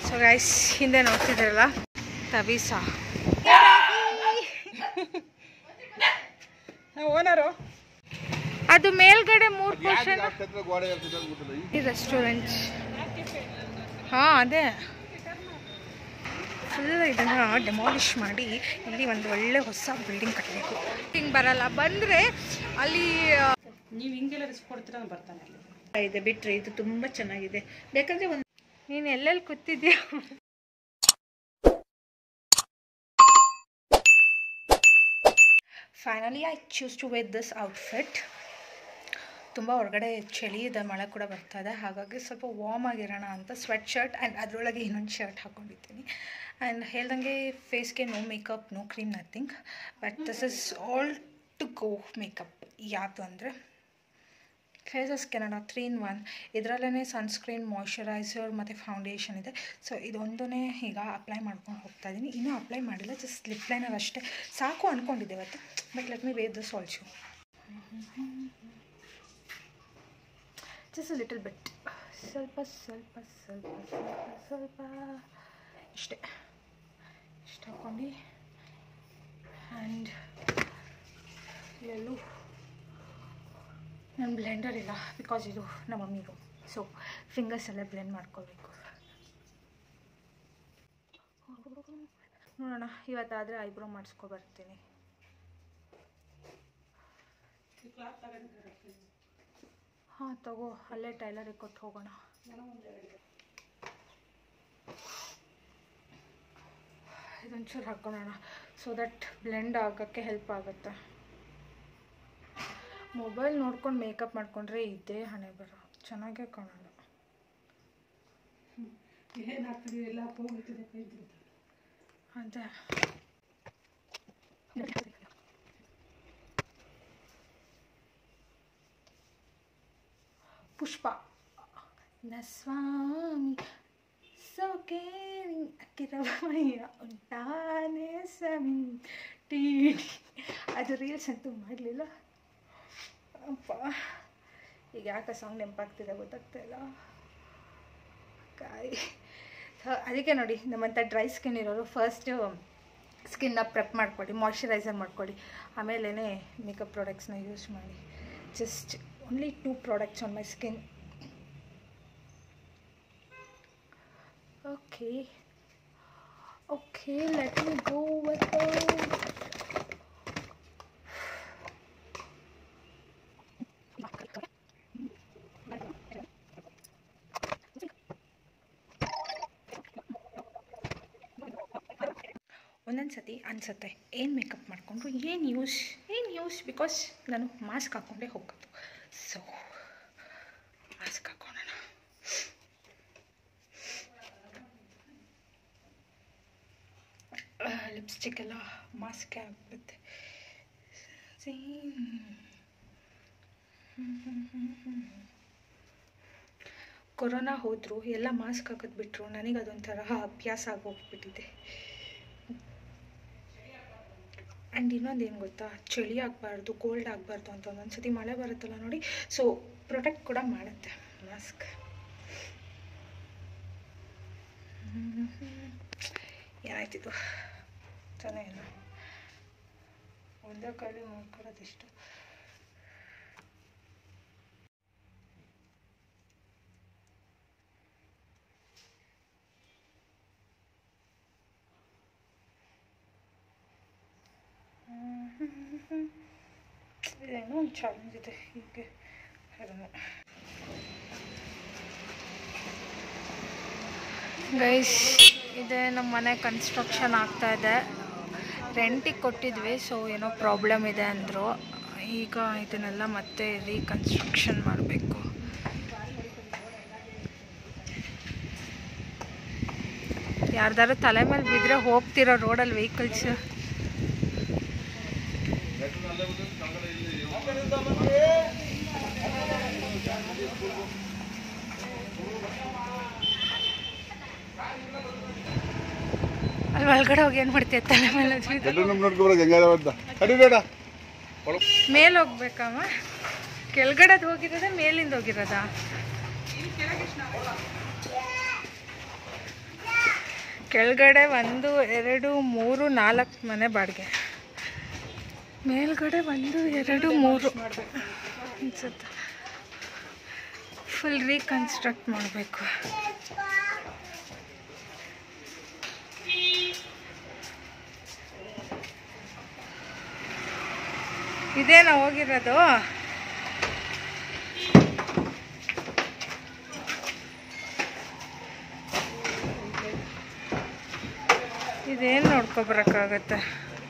So guys ಹಿಂದೆ ನೋಡ್ತಿದ್ರಲ್ಲ ತಬೀಸಾ owner ಅದು ಮೇಲ್ಗಡೆ ಮೂರು ಪೋರ್ಷನ್ ಈ ರೆಸ್ಟೋರೆಂಟ್ ಹಾಂ ಅದೇ ಫುಲ್ ಇದನ್ನು ಡೆಮಾಲಿಷ್ ಮಾಡಿ ಇಲ್ಲಿ ಒಂದು ಒಳ್ಳೆ ಹೊಸ ಬಿಲ್ಡಿಂಗ್ ಕಟ್ಟಬೇಕು ಹಿಂಗೆ ಬರಲ್ಲ ಬಂದರೆ ಅಲ್ಲಿ ನೀವು ಹಿಂಗೆಲ್ಲ ರಿಸ್ಕ್ ಕೊಡ್ತೀರ ನಾನು ಬರ್ತಾನೆ ಅಲ್ಲಿ ಇದೆ ಬಿಟ್ಟರೆ ಇದು ತುಂಬ ಚೆನ್ನಾಗಿದೆ ಬೇಕಾದರೆ ಒಂದು ನೀನು ಎಲ್ಲೆಲ್ಲಿ ಕೂತಿದ್ಯಾ finally I choose to wear this outfit ತುಂಬ ಹೊರಗಡೆ ಚಳಿ ಇದೆ ಮಳೆ ಕೂಡ ಬರ್ತಾ ಇದೆ ಹಾಗಾಗಿ ಸ್ವಲ್ಪ ವಾರ್ಮ್ ಆಗಿರೋಣ ಅಂತ ಸ್ವೆಟ್ ಶರ್ಟ್ ಆ್ಯಂಡ್ ಅದರೊಳಗೆ ಇನ್ನೊಂದು ಶರ್ಟ್ ಹಾಕ್ಕೊಂಡಿದ್ದೀನಿ ಆ್ಯಂಡ್ ಹೇಳ್ದಂಗೆ ಫೇಸ್ಗೆ no makeup no cream nothing but this is all to go makeup ಯಾವುದು ಅಂದರೆ faces Canada three in one ಇದರಲ್ಲೇ ಸನ್ಸ್ಕ್ರೀನ್ ಮಾಯ್ಶ್ಚರೈಸರ್ ಮತ್ತು ಫೌಂಡೇಶನ್ ಇದೆ ಸೊ ಇದೊಂದನ್ನೇ ಈಗ ಅಪ್ಲೈ ಮಾಡ್ಕೊಂಡು ಹೋಗ್ತಾ ಇದ್ದೀನಿ ಇನ್ನೂ ಅಪ್ಲೈ ಮಾಡಿಲ್ಲ ಜಸ್ಟ್ ಲಿಪ್ ಲೈನರ್ ಅಷ್ಟೇ ಸಾಕು ಅಂದ್ಕೊಂಡಿದ್ದೆ ಇವತ್ತು but let me wear this also just little bit ಸ್ವಲ್ಪ ಸ್ವಲ್ಪ ಸ್ವಲ್ಪ ಸ್ವಲ್ಪ ಸ್ವಲ್ಪ ಇಷ್ಟೇ ಇಷ್ಟು ಹಾಕ್ಕೊಂಡು ಆ್ಯಂಡ್ ಎಲ್ಲೂ ನನ್ನ ಬ್ಲೆಂಡರ್ ಇಲ್ಲ ಬಿಕಾಸ್ ಇದು ನಮ್ಮ ಮಮ್ಮಿದು ಸೊ ಫಿಂಗರ್ಸ್ ಎಲ್ಲ ಬ್ಲೆಂಡ್ ಮಾಡ್ಕೋಬೇಕು ನೋಡೋಣ ಇವತ್ತಾದರೆ ಐಬ್ರೋ ಮಾಡಿಸ್ಕೊ ಬರ್ತೀನಿ ಹಾಂ ತಗೋ ಅಲ್ಲೇ ಟೈಲರಿಗೆ ಕೊಟ್ಟು ಹೋಗೋಣ ಇದೊಂಚೂರು ಹಾಕ್ಕೊಳ್ಳೋಣ ಸೊ ದಟ್ ಬ್ಲೆಂಡ್ ಆಗೋಕ್ಕೆ ಹೆಲ್ಪ್ ಆಗುತ್ತೆ ಮೊಬೈಲ್ ನೋಡ್ಕೊಂಡು ಮೇಕಪ್ ಮಾಡ್ಕೊಂಡ್ರೆ ಇದೇ ಹಣೆ ಬರ ಚೆನ್ನಾಗೇ ಕಾಣಲ್ಲ ಏನಾಗ್ತದೆ ಎಲ್ಲ ಹೋಗ್ತದೆ ಕೈ ಬಿಡ್ತದೆ ಅದೇ ಪುಷ್ಪ ನ ಸ್ವಾಮಿ ಸೌಕೇರಿ ಅಕ್ಕಿರವಯ್ಯ ಉಂಟಾನೆ ಸ್ವಾಮಿ ಟೀ ಅದು ರೀಲ್ಸ್ ಅಂತೂ ಮಾಡಲಿಲ್ಲ ಅಪ್ಪ ಈಗ ಯಾಕೆ ಸಾಂಗ್ ನೆನಪಾಗ್ತಿದೆ ಗೊತ್ತಾಗ್ತಾ ಇಲ್ಲ ಕಾಯಿ ಸೊ ಅದಕ್ಕೆ ನೋಡಿ ನಮ್ಮಂಥ ಡ್ರೈ ಸ್ಕಿನ್ ಇರೋರು ಫಸ್ಟು ಸ್ಕಿನ್ನ ಪ್ರೆಪ್ ಮಾಡ್ಕೊಳ್ಳಿ ಮಾಯ್ಶ್ಚರೈಸರ್ ಮಾಡ್ಕೊಳ್ಳಿ ಆಮೇಲೆ ಮೇಕಪ್ ಪ್ರಾಡಕ್ಟ್ಸ್ನ ಯೂಸ್ ಮಾಡಿ just only two products on my skin okay okay let me go with ಒಂದೊಂದು ಸತಿ ಅನಿಸುತ್ತೆ ಏನು ಮೇಕಪ್ ಮಾಡಿಕೊಂಡ್ರು ಏನು ಯೂಸ್ ಏನು ಯೂಸ್ ಬಿಕಾಸ್ ನಾನು ಮಾಸ್ಕ್ ಹಾಕ್ಕೊಂಡೇ ಹೋಗೋದು ಸೊ ಮಾಸ್ಕ್ ಹಾಕೋಣ ಲಿಪ್ಸ್ಟಿಕ್ ಎಲ್ಲ ಮಾಸ್ಕ್ ಆಗ್ಬಿಡುತ್ತೆ ಕೊರೋನಾ ಹೋದ್ರು ಎಲ್ಲ ಮಾಸ್ಕ್ ಹಾಕೋದು ಬಿಟ್ಟರು ನನಗೆ ಅದೊಂಥರ ಅಭ್ಯಾಸ ಆಗೋಗ್ಬಿಟ್ಟಿದೆ ಆ್ಯಂಡ್ ಇನ್ನೊಂದು ಏನು ಗೊತ್ತಾ ಚಳಿ ಆಗಬಾರ್ದು ಕೋಲ್ಡ್ ಆಗಬಾರ್ದು ಅಂತ ಒಂದೊಂದು ಸತಿ ಮಳೆ ಬರುತ್ತಲ್ಲ ನೋಡಿ ಸೊ ಪ್ರೊಟೆಕ್ಟ್ ಕೂಡ ಮಾಡುತ್ತೆ ಮಾಸ್ಕ್ ಏನಾಯ್ತಿದು ಚೆನ್ನಾಗಿಲ್ಲ ಒಂದೇ ಕೈಲಿ ಮಾಡ್ಕೊಳ್ಳೋದಿಷ್ಟು ಇದೇನೋ ಒಂದು ಚಾಲೆಂಜ್ ಇದೆ ಹೀಗೆ ಗೈಸ್ ಇದೆ ನಮ್ಮ ಮನೆ ಕನ್ಸ್ಟ್ರಕ್ಷನ್ ಆಗ್ತಾ ಇದೆ ರೆಂಟಿಗೆ ಕೊಟ್ಟಿದ್ವಿ ಸೊ ಏನೋ ಪ್ರಾಬ್ಲಮ್ ಇದೆ ಅಂದರು ಈಗ ಇದನ್ನೆಲ್ಲ ಮತ್ತೆ ರೀಕನ್ಸ್ಟ್ರಕ್ಷನ್ ಮಾಡಬೇಕು ಯಾರ್ದಾರು ತಲೆ ಮೇಲೆ ಬಿದ್ದರೆ ಹೋಗ್ತಿರೋ ರೋಡಲ್ಲಿ ವೆಹಿಕಲ್ಸ್ ಅಲ್ಲಿ ಒಳಗಡೆ ಹೋಗಿ ಏನು ಮಾಡ್ತೀಯ ತಲೆ ಮೇಲೆ ಬಿದ್ದು? ಎಲ್ಲರೂ ನಮ್ಮ ನೋಡ್ಕೊಬರೋದು ಹೆಂಗಾರ ಅಂತ ಕಡಿಬೇಡ ಮೇಲ್ ಹೋಗ್ಬೇಕಮ್ಮ ಕೆಳಗಡೆದು ಹೋಗಿರೋದ ಮೇಲಿಂದ ಹೋಗಿರೋದ ಕೆಳಗಡೆ ಒಂದು ಎರಡು ಮೂರು ನಾಲ್ಕು ಮನೆ ಬಾಡಿಗೆ ಮೇಲ್ಗಡೆ ಒಂದು ಎರಡು ಮೂರು ಅನ್ಸುತ್ತೆ ಫುಲ್ ರೀಕನ್ಸ್ಟ್ರಕ್ಟ್ ಮಾಡಬೇಕು ಇದೇನಾ ಹೋಗಿರೋದು ಇದೇನು ನೋಡ್ಕೊಬರಕ್ಕಾಗತ್ತೆ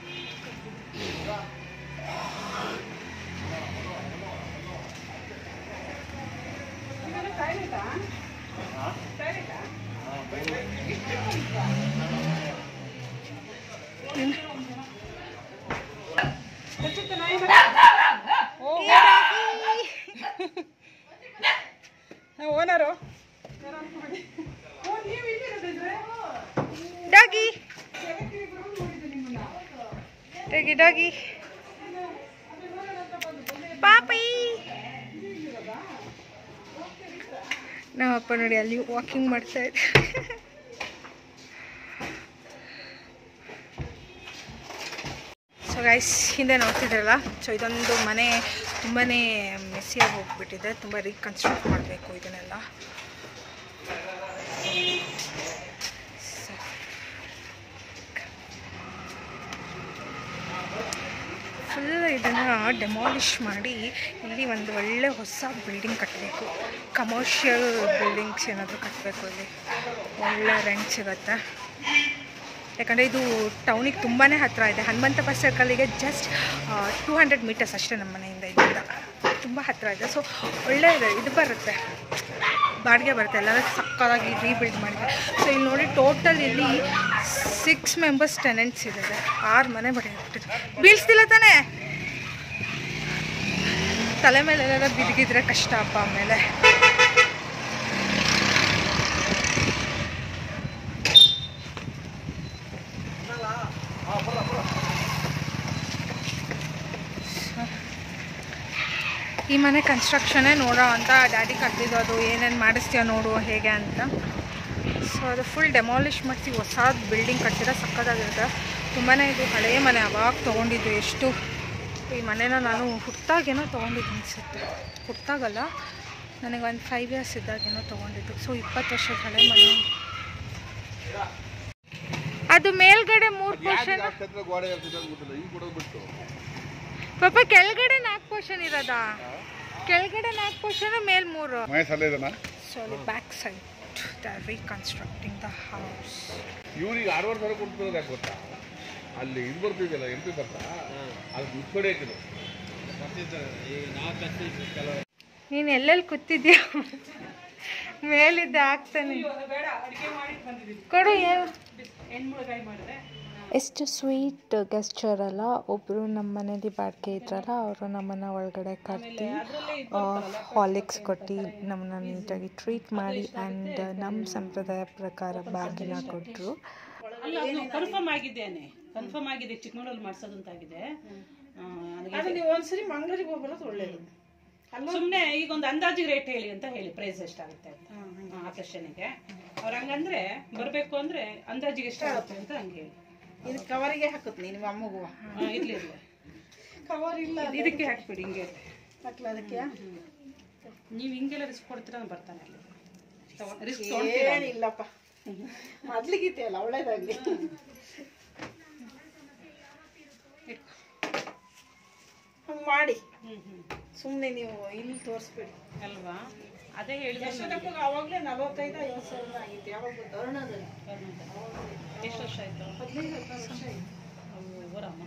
owner doggy doggy doggy puppy ನಮ್ಮಪ್ಪ ನೋಡಿ ಅಲ್ಲಿ ವಾಕಿಂಗ್ ಮಾಡ್ತಾ ಇದ್ದೆ ಸೊ ಗೈಸ್ ಹಿಂದೆ ನೋಡ್ತಿದ್ರಲ್ಲ ಸೊ ಇದೊಂದು ಮನೆ ತುಂಬಾ ಮೆಸ್ಸಿಯಾಗಿ ಹೋಗ್ಬಿಟ್ಟಿದೆ ತುಂಬ ರೀಕನ್ಸ್ಟ್ರಕ್ಟ್ ಮಾಡಬೇಕು ಇದನ್ನೆಲ್ಲ ಫುಲ್ ಇದನ್ನು ಡೆಮಾಲಿಷ್ ಮಾಡಿ ಇಲ್ಲಿ ಒಂದು ಒಳ್ಳೆ ಹೊಸ ಬಿಲ್ಡಿಂಗ್ ಕಟ್ಟಬೇಕು ಕಮರ್ಷಿಯಲ್ ಬಿಲ್ಡಿಂಗ್ಸ್ ಏನಾದರೂ ಕಟ್ಟಬೇಕು ಇಲ್ಲಿ ಒಳ್ಳೆ ರೆಂಟ್ ಸಿಗುತ್ತೆ ಯಾಕಂದರೆ ಇದು ಟೌನಿಗೆ ತುಂಬಾ ಹತ್ತಿರ ಇದೆ ಹನುಮಂತಪ್ಪ ಸರ್ಕಲಿಗೆ ಜಸ್ಟ್ ಟೂ ಹಂಡ್ರೆಡ್ ಮೀಟರ್ಸ್ ಅಷ್ಟೇ ನಮ್ಮ ಮನೆಯಿಂದ ಇಲ್ಲಿಂದ ತುಂಬ ಹತ್ತಿರ ಇದೆ ಸೊ ಒಳ್ಳೆ ಇದೆ ಇದು ಬರುತ್ತೆ ಬಾಡಿಗೆ ಬರುತ್ತೆ ಎಲ್ಲರೂ ಸಕ್ಕದಾಗಿ ರೀಬಿಲ್ಡ್ ಮಾಡಿದೆ ಸೊ ಇಲ್ಲಿ ನೋಡಿ ಟೋಟಲ್ ಇಲ್ಲಿ ಸಿಕ್ಸ್ ಮೆಂಬರ್ಸ್ ಟೆನೆಂಟ್ಸ್ ಇದ್ದಾರೆ ಆರು ಮನೆ ಬಡಿಬಿಟ್ಟಿದೆ ಬೀಳ್ಸ್ತಿಲ್ಲ ತಾನೇ ತಲೆ ಮೇಲೆಲ್ಲ ಬಿದ್ದಿದ್ರೆ ಕಷ್ಟ ಅಪ್ಪ ಆಮೇಲೆ ಈ ಮನೆ ಕನ್ಸ್ಟ್ರಕ್ಷನೇ ನೋಡೋ ಅಂತ ಡ್ಯಾಡಿ ಕಟ್ಟಿದ್ದು ಅದು ಏನೇನು ಮಾಡಿಸ್ತೀಯ ನೋಡು ಹೇಗೆ ಅಂತ ಸೊ ಅದು ಫುಲ್ ಡೆಮಾಲಿಷ್ ಮಾಡಿಸಿ ಹೊಸದು ಬಿಲ್ಡಿಂಗ್ ಕಟ್ಟಿರೋ ಸಕ್ಕದಾಗಿರುತ್ತೆ ತುಂಬಾ ಇದು ಹಳೆಯ ಮನೆ ಅವಾಗ ತೊಗೊಂಡಿದ್ದು ಎಷ್ಟು ಈ ಮನೇನ ನಾನು ಹುಟ್ಟಾಗೇನೋ ತೊಗೊಂಡಿದ್ದು ಅನಿಸುತ್ತೆ ಹುಟ್ಟಾಗಲ್ಲ ನನಗೆ ಒಂದು ಫೈವ್ ಇಯರ್ಸ್ ಇದ್ದಾಗೇನೋ ತೊಗೊಂಡಿದ್ದು ಸೊ ಇಪ್ಪತ್ತು ವರ್ಷದ ಹಳೆ ಮನೆ ಅದು ಮೇಲ್ಗಡೆ ಮೂರು ಪೋರ್ಷನ್ ಕ್ಷೇತ್ರ ಗೋಡೆ ಇರ್ತಿದೆ ಅಂತ ಗೊತ್ತಿಲ್ಲ ಈಗ ಕೊಡೋದು ಬಿಟ್ಟು ಪಾಪ ಕೆಳಗಡೆ ನಾಲ್ಕು ಪೋರ್ಷನ್ ಇರೋದಾ ಕೆಳಗಡೆ ನಾಲ್ಕು ಪೋರ್ಷನ್ ಮೇಲ್ ಮೂರು ಮಹೇಶ್ ಅಲ್ಲೇ ಇದನ್ನ ಸೊ ಅಲ್ಲಿ back side the reconstructing the house ಇವ್ರಿಗೆ ಆರೂವರೆ ಸಾವಿರ ಕೊಡ್ತಿರೋದು ಯಾಕೆ ಗೊತ್ತಾ ಅಲ್ಲಿ ಇದು ಬರ್ತಿದೆಯಲ್ಲ ಎಂ ಪಿ ಬರ್ತಾ ಅದು ಮುಚ್ಚೋಡೆ ಹಾಕಿದ್ರು ನೀನು ಎಲ್ಲೆಲ್ಲಿ ಕೂತಿದ್ಯಾ ಮೇಲಿದ್ದೆ ಆಗ್ತಾನೆ ಬೇಡ ಅಡುಗೆ ಮಾಡಿ ಬಂದಿದ್ದೀವಿ ಕೊಡು ಏನು ಹೆಣ್ಮುಳಗಾಯಿ ಮಾಡಿದೆ ಎಷ್ಟು ಸ್ವೀಟ್ ಗೆಸ್ಚರ್ ಅಲ್ಲ ಒಬ್ಬರು ನಮ್ಮ ಮನೇಲಿ ಬಾಡಿಗೆ ಇದ್ರಲ್ಲ ಅವರು ನಮ್ಮನ್ನು ಒಳಗಡೆ ಕರ್ತಿ ಹಾಲಿಕ್ಸ್ ಕೊಟ್ಟು ನಮ್ಮನ್ನ ನೀಟಾಗಿ ಟ್ರೀಟ್ ಮಾಡಿ ಆ್ಯಂಡ್ ನಮ್ಮ ಸಂಪ್ರದಾಯ ಪ್ರಕಾರ ಬಾಗಿನ ಕೊಟ್ಟರು ಅಲ್ಲ ಅದು ಕನ್ಫರ್ಮ್ ಆಗಿದ್ದೇನೆ ಕನ್ಫರ್ಮ್ ಆಗಿದೆ ಚಿಕ್ಕಮಗಳೂರಲ್ಲಿ ಮಾಡ್ಸೋದಂತಾಗಿದೆ ನೀವು ಒಂದ್ಸರಿ ಮಂಗಳೂರಿಗೆ ಹೋಗ್ಬರೋದು ಒಳ್ಳೇದು ಸುಮ್ಮನೆ ಈಗ ಒಂದು ಅಂದಾಜಿಗೆ ರೇಟ್ ಹೇಳಿ ಅಂತ ಹೇಳಿ ಪ್ರೈಸ್ ಎಷ್ಟಾಗುತ್ತೆ ಅಂತ ಹಾ, ಆಕರ್ಷಣೆಗೆ ಅವ್ರ ಹಂಗಂದ್ರೆ ಬರ್ಬೇಕು ಅಂದ್ರೆ ಅಂದಾಜಿಗೆ ಎಷ್ಟಾಗುತ್ತೆ ಅಂತ ಹಂಗೆ ಹೇಳಿ ಇದು ಕವರಿಗೆ ಹಾಕುತ್ತೆ ನಿಮ್ಮ ಅಮ್ಮಗೂ ಹಾ, ಇರ್ಲಿ ಇರ್ಲಿ ಕವರ್ ಇಲ್ಲ ಇದ್- ಇದಕ್ಕೆ ಹಾಕ್ಬಿಡಿ ಹಿಂಗೆ ಹಾಕ್ಲ ಅದಕ್ಕೆ ನೀವು ಹಿಂಗೆಲ್ಲ ರಿಸ್ಕ್ ಕೊಡ್ತೀರಾ ನಾನು ಬರ್ತಾನೆ ಅಲ್ಲಿ ರಿಸ್ಕ್ ತೊಗೊಳ್ತೀರಾ ಏನಿಲ್ಲಪ್ಪ ಮೊದ್ಲಿಗಿತ್ತೆ ಅಲ್ಲ ಒಳ್ಳೇದಾಗ್ಲಿ ಹಂಗ್ ಮಾಡಿ ಹ್ಮ್ ಹ್ಮ್ ಸುಮ್ಮನೆ ನೀವು ಇಲ್ಲಿ ತೋರಿಸ್ಬೇಡಿ ಅಲ್ವಾ ಅದೇ ಹೇಳಿದ್ರೆ ನಮಗೆ ಅವಾಗಲೇ ನಲವತ್ತೈದು ಐವತ್ತು ಸಾವಿರ ಆಗಿತ್ತು ಯಾವಾಗ ಧರ್ಣದಲ್ಲಿ ಎಷ್ಟು ವರ್ಷ ಆಯ್ತು ಹದಿನೈದು ಹದಿನಾರು ವರ್ಷ ಆಯ್ತು ಅವ್ವ ರಾಮ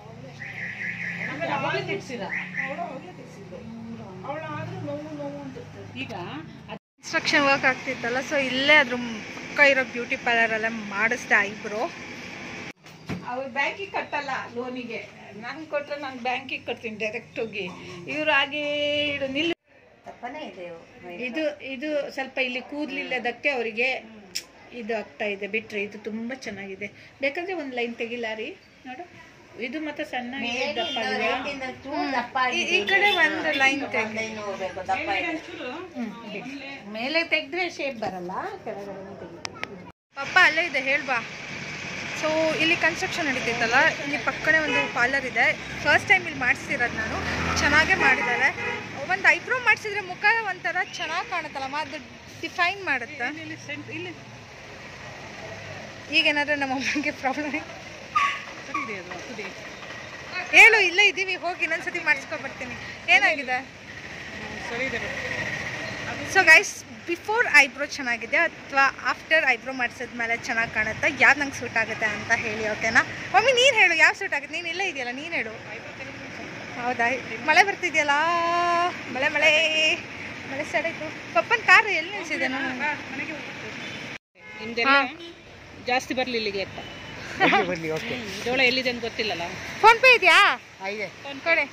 ಅವಾಗಲೇ ತಿರ್ಸಿರ ಅವಳು ಅವಾಗಲೇ ತಿಳಿಸಿದ್ದು ಅವಳು ಆದ್ರೂ ನೋವು ನೋವು ಅಂತಿರ್ತದೆ ಈಗ ಕನ್ಸ್ಟ್ರಕ್ಷನ್ ವರ್ಕ್ ಆಗ್ತಿತ್ತಲ್ಲ ಸೊ ಇಲ್ಲೇ ಅದ್ರ ಪಕ್ಕ ಇರೋ ಬ್ಯೂಟಿ ಪಾರ್ಲರಲ್ಲೇ ಮಾಡಿಸ್ದೆ ಐಬ್ರೋ ಅವ್ರು ಬ್ಯಾಂಕಿಗೆ ಕಟ್ಟಲ್ಲ ಲೋನಿಗೆ ನಂಗೆ ಕೊಟ್ರೆ ನಾನು ಬ್ಯಾಂಕಿಗೆ ಕಟ್ತೀನಿ ಡೈರೆಕ್ಟ್ ಹೋಗಿ ಇವ್ರು ಹಾಗೆ ಇಡು ನಿಲ್ ಇದು ಇದು ಸ್ವಲ್ಪ ಇಲ್ಲಿ ಕೂದಲಿಲ್ಲದಕ್ಕೆ ಅವರಿಗೆ ಇದು ಆಗ್ತಾ ಇದೆ ಬಿಟ್ರೆ ಇದು ತುಂಬಾ ಚೆನ್ನಾಗಿದೆ ಬೇಕಾದ್ರೆ ಒಂದು ಲೈನ್ ತೆಗಿಲಾರಿ ನೋಡು ಇದು ಮತ್ತೆ ಸಣ್ಣ ದಪ್ಪ ಇದೆಯಾ? ಈ- ಈ ಕಡೆ ಒಂದು ಲೈನ್ ತೆಗಿ ಒಂಚೂರು ಮೇಲೆ ತೆಗೆದ್ರೆ ಶೇಪ್ ಬರಲ್ಲ ಕೆಳಗಡೆ ತೆಗಿತೀವಿ ಅಪ್ಪ ಅಪ್ಪ ಅಲ್ಲೇ ಇದೆ ಹೇಳ್ಬಾ ಸೊ ಇಲ್ಲಿ ಕನ್ಸ್ಟ್ರಕ್ಷನ್ ನಡೀತಿತ್ತಲ್ಲ ಇಲ್ಲಿ ಪಕ್ಕನೇ ಒಂದು ಪಾರ್ಲರ್ ಇದೆ ಫಸ್ಟ್ ಟೈಮ್ ಇಲ್ಲಿ ಮಾಡಿಸ್ತಿರೋದು ನಾನು ಚೆನ್ನಾಗೇ ಮಾಡಿದ್ದಾರೆ ಒಂದು ಐಬ್ರೋ ಮಾಡಿಸಿದ್ರೆ ಮುಖ ಒಂಥರ ಚೆನ್ನಾಗಿ ಕಾಣುತ್ತಲ್ಲಮ್ಮ ಅದು ಡಿಫೈನ್ ಮಾಡುತ್ತೆ ಇಲ್ಲಿ ಸೆಂಟ್ ಇಲ್ಲಿ ಈಗೇನಾದ್ರೂ ನಮ್ಮ ಅಮ್ಮನಿಗೆ ಪ್ರಾಬ್ಲಮ್ ಸರಿ ಇದೆ ಅದು ತುದಿ ಹೇಳು ಇಲ್ಲೇ ಇದ್ದೀವಿ ಹೋಗಿ ಇನ್ನೊಂದ್ಸತಿ ಮಾಡಿಸ್ಕೊಂಡು ಬರ್ತೀನಿ ಏನಾಗಿದೆ ಹ್ಮ್, ಸರಿ ಇದೆ ಸೊ ಗೈಸ್ ಬಿಫೋರ್ ಐಬ್ರೋ ಚೆನ್ನಾಗಿದೆ ಅಥವಾ ಆಫ್ಟರ್ ಐಬ್ರೋ ಮಾಡಿಸಿದ್ಮೇಲೆ ಚೆನ್ನಾಗಿ ಕಾಣುತ್ತೆ ಯಾವ್ದು ನಂಗೆ ಸೂಟ್ ಆಗುತ್ತೆ ಅಂತ ಹೇಳಿ ಓಕೆನಾ ಮಮ್ಮಿ ನೀನು ಹೇಳು ಯಾವ ಸೂಟ್ ಆಗುತ್ತೆ ನೀನು ಇಲ್ಲೇ ಇದೆಯಲ್ಲ ನೀನು ಹೇಳು ಹೌದಾ ಮಳೆ ಬರ್ತಿದೆಯಲ್ಲ ಮಳೆ ಮಳೆ ಮಳೆ ಸ್ಟಾರ್ಟ್ ಆಯಿತು ಪಪ್ಪನ ಕಾರ್ ಎಲ್ಲಿ ನಿಲ್ಸಿದೆ ನಾನು ಮನೆಗೆ ನಿಮ್ದೆಲ್ಲ ಜಾಸ್ತಿ ಬರಲಿ ಇಲ್ಲಿಗೆ ಅಂತ ಹ್ಮ್, ಜೋಳ ಎಲ್ಲಿದೆ ಅಂತ ಗೊತ್ತಿಲ್ಲಲ್ಲ ಫೋನ್ ಪೇ ಇದೆಯಾ ಕೊಡೆ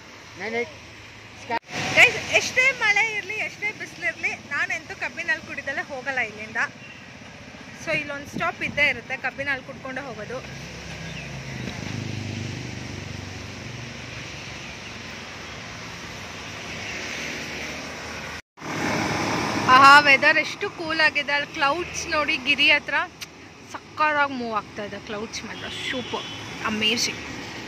ಗೈಸ್ ಎಷ್ಟೇ ಮಳೆ ಇರಲಿ ಎಷ್ಟೇ ಬಿಸಿಲಿರಲಿ ನಾನಂತೂ ಕಬ್ಬಿನ ಹಾಲು ಕುಡಿದಲ್ಲೇ ಹೋಗಲ್ಲ ಇಲ್ಲಿಂದ ಸೊ ಇಲ್ಲೊಂದು ಸ್ಟಾಪ್ ಇದ್ದೇ ಇರುತ್ತೆ ಕಬ್ಬಿನ ಹಾಲು ಕುಡ್ಕೊಂಡೇ ಹೋಗೋದು ಆಹಾ ವೆದರ್ ಎಷ್ಟು ಕೂಲ್ ಆಗಿದೆ ಅಲ್ಲಿ ಕ್ಲೌಡ್ಸ್ ನೋಡಿ ಗಿರಿ ಹತ್ರ ಸಕ್ಕತ್ತಾಗಿ ಮೂವ್ ಆಗ್ತಾ ಇದೆ ಕ್ಲೌಡ್ಸ್ ಮಾತ್ರ super amazing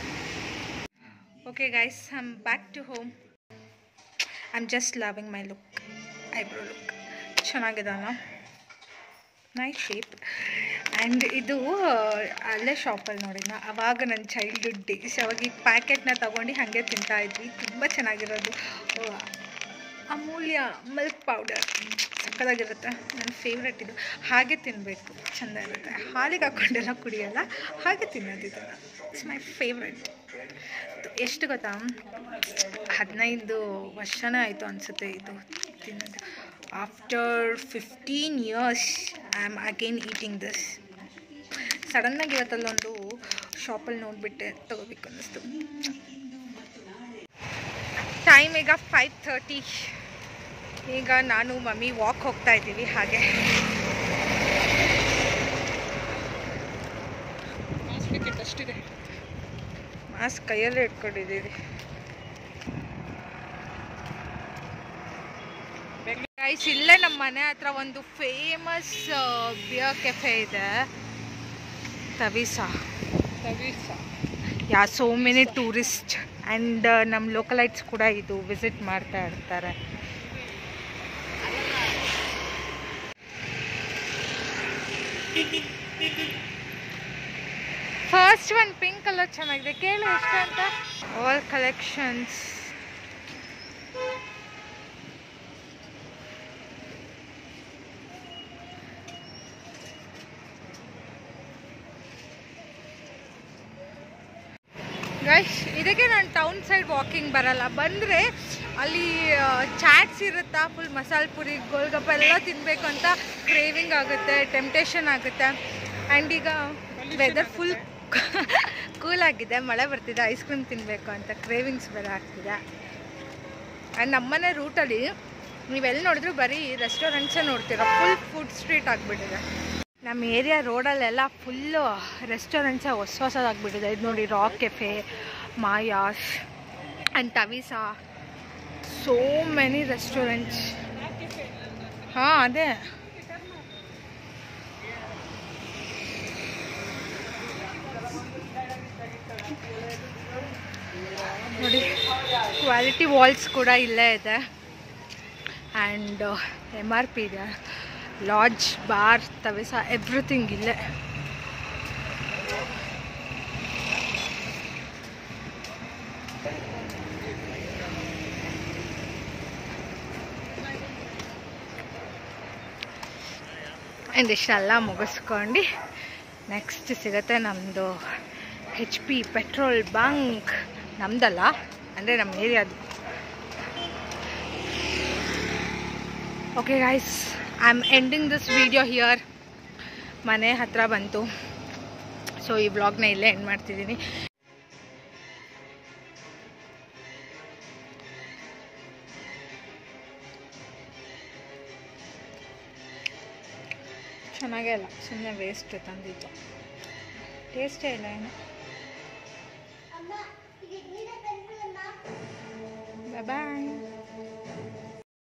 okay guys I am back to home I am just loving my look eyebrow look ಚೆನ್ನಾಗಿದಲ್ಲ ನೈಸ್ ಶೇಪ್ ಆ್ಯಂಡ್ ಇದು ಅಲ್ಲೇ ಶಾಪಲ್ಲಿ ನೋಡಿದ್ನ ಅವಾಗ ನನ್ನ ಚೈಲ್ಡ್ಹುಡ್ ಡೇಸ್ ಅವಾಗ ಈ ಪ್ಯಾಕೆಟ್ನ ತೊಗೊಂಡು ಹಾಗೆ ತಿಂತಾ ಇದ್ವಿ ತುಂಬ ಚೆನ್ನಾಗಿರೋದು ಆ, ಅಮೂಲ್ಯ ಮಿಲ್ಕ್ ಪೌಡರ್ ಸಕ್ಕದಾಗಿರುತ್ತೆ ನನ್ನ ಫೇವ್ರೆಟ್ ಇದು ಹಾಗೆ ತಿನ್ನಬೇಕು ಚೆಂದ ಇರುತ್ತೆ ಹಾಲಿಗೆ ಹಾಕ್ಕೊಂಡೆಲ್ಲ ಕುಡಿಯಲ್ಲ ಹಾಗೆ ತಿನ್ನೋದು ಇದನ್ನು ಇಟ್ಸ್ ಮೈ ಫೇವ್ರೆಟ್ ಎಷ್ಟು ಗೊತ್ತಾ ಹದಿನೈದು ವರ್ಷನೇ ಆಯಿತು ಅನಿಸುತ್ತೆ ಇದು ತಿನ್ನೋದು after fifteen years I am again eating this ಸಡನ್ನಾಗಿ ಇವತ್ತಲ್ಲೊಂದು ಶಾಪಲ್ಲಿ ನೋಡಿಬಿಟ್ಟೆ ತೊಗೋಬೇಕು ಅನ್ನಿಸ್ತು ಟೈಮ್ ಈಗ ಫೈವ್ ಥರ್ಟಿ ಈಗ ನಾನು ಮಮ್ಮಿ ವಾಕ್ ಹೋಗ್ತಾ ಇದ್ದೀವಿ ಹಾಗೆ ಟಿಕೆಟ್ ಅಷ್ಟಿದೆ ಮಾಸ್ಕ್ ಕೈಯಲ್ಲೇ ಇಟ್ಕೊಂಡಿದ್ದೀವಿ ಗೈಸ್ ಇಲ್ಲೇ ನಮ್ಮ ಮನೆ ಹತ್ರ ಒಂದು ಫೇಮಸ್ ಬಿಯರ್ ಕೆಫೆ ಇದೆ ತವಿಸಾ ತವೀಸ yeah so many tourist and ನಮ್ಮ ಲೋಕಲೈಟ್ಸ್ ಕೂಡ ಇದು ವಿಸಿಟ್ ಮಾಡ್ತಾ ಇರ್ತಾರೆ ಫಸ್ಟ್ ಒನ್ ಪಿಂಕ್ ಕಲರ್ ಚೆನ್ನಾಗಿದೆ ಕೇಳು ಎಷ್ಟು ಅಂತ ಆಲ್ ಕಲೆಕ್ಷನ್ಸ್ ಗೈಸ್ ಇದಕ್ಕೆ ನಾನು ಟೌನ್ ಸೈಡ್ ವಾಕಿಂಗ್ ಬರಲ್ಲ ಬಂದರೆ ಅಲ್ಲಿ ಚಾಟ್ಸ್ ಇರುತ್ತಾ ಫುಲ್ ಮಸಾಲೆ ಪುರಿ ಗೋಲ್ಗಪ್ಪ ಎಲ್ಲ ತಿನ್ನಬೇಕು ಅಂತ ಕ್ರೇವಿಂಗ್ ಆಗುತ್ತೆ ಟೆಂಪ್ಟೇಷನ್ ಆಗುತ್ತೆ ಆ್ಯಂಡ್ ಈಗ ವೆದರ್ ಫುಲ್ ಕೂಲ್ ಆಗಿದೆ ಮಳೆ ಬರ್ತಿದೆ ಐಸ್ ಕ್ರೀಮ್ ತಿನ್ನಬೇಕು ಅಂತ ಕ್ರೇವಿಂಗ್ಸ್ ಬೇರೆ ಆಗ್ತಿದೆ ಆ್ಯಂಡ್ ನಮ್ಮನೆ ರೂಟಲ್ಲಿ ನೀವೆಲ್ಲಿ ನೋಡಿದ್ರು ಬರೀ ರೆಸ್ಟೋರೆಂಟ್ಸೇ ನೋಡ್ತೀರ ಫುಲ್ ಫುಡ್ ಸ್ಟ್ರೀಟ್ ಆಗಿಬಿಟ್ಟಿದೆ ನಮ್ಮ ಏರಿಯಾ ರೋಡಲ್ಲೆಲ್ಲ ಫುಲ್ಲು ರೆಸ್ಟೋರೆಂಟ್ಸೇ ಹೊಸ ಹೊಸದಾಗ್ಬಿಟ್ಟಿದೆ ಇದು ನೋಡಿ ರಾಕ್ ಕೆಫೆ ಮಾಯಾಸ್ ಆ್ಯಂಡ್ ತವಿಸಾ ಸೋ ಮೆನಿ ರೆಸ್ಟೋರೆಂಟ್ಸ್ ಹಾಂ ಅದೇ ನೋಡಿ ಕ್ವಾಲಿಟಿ ವಾಲ್ಸ್ ಕೂಡ ಇಲ್ಲೇ ಇದೆ ಆ್ಯಂಡ್ ಎಮ್ ಆರ್ ಪಿ ಇದೆ ಲಾಡ್ಜ್ ಬಾರ್ ತವೆಸ ಎವ್ರಿಥಿಂಗ್ ಇಲ್ಲೇ ಆ್ಯಂಡ್ ಇಷ್ಟೆಲ್ಲ ಮುಗಿಸ್ಕೊಂಡು ನೆಕ್ಸ್ಟ್ ಸಿಗುತ್ತೆ ನಮ್ಮದು ಹೆಚ್ ಪಿ ಪೆಟ್ರೋಲ್ ಬಂಕ್ ನಮ್ದಲ್ಲ ಅಂದರೆ ನಮ್ಮ ಏರಿಯಾದು okay guys I am ending this video here ಮನೆ ಹತ್ರ ಬಂತು ಸೊ ಈ ಬ್ಲಾಗ್ನ ಇಲ್ಲೇ ಎಂಡ್ ಮಾಡ್ತಿದ್ದೀನಿ ಚೆನ್ನಾಗೇ ಇಲ್ಲ ಸುಮ್ಮನೆ ವೇಸ್ಟ್ ತಂದಿದ್ದು ಟೇಸ್ಟೇ ಇಲ್ಲ ಏನು ಬಾಯ್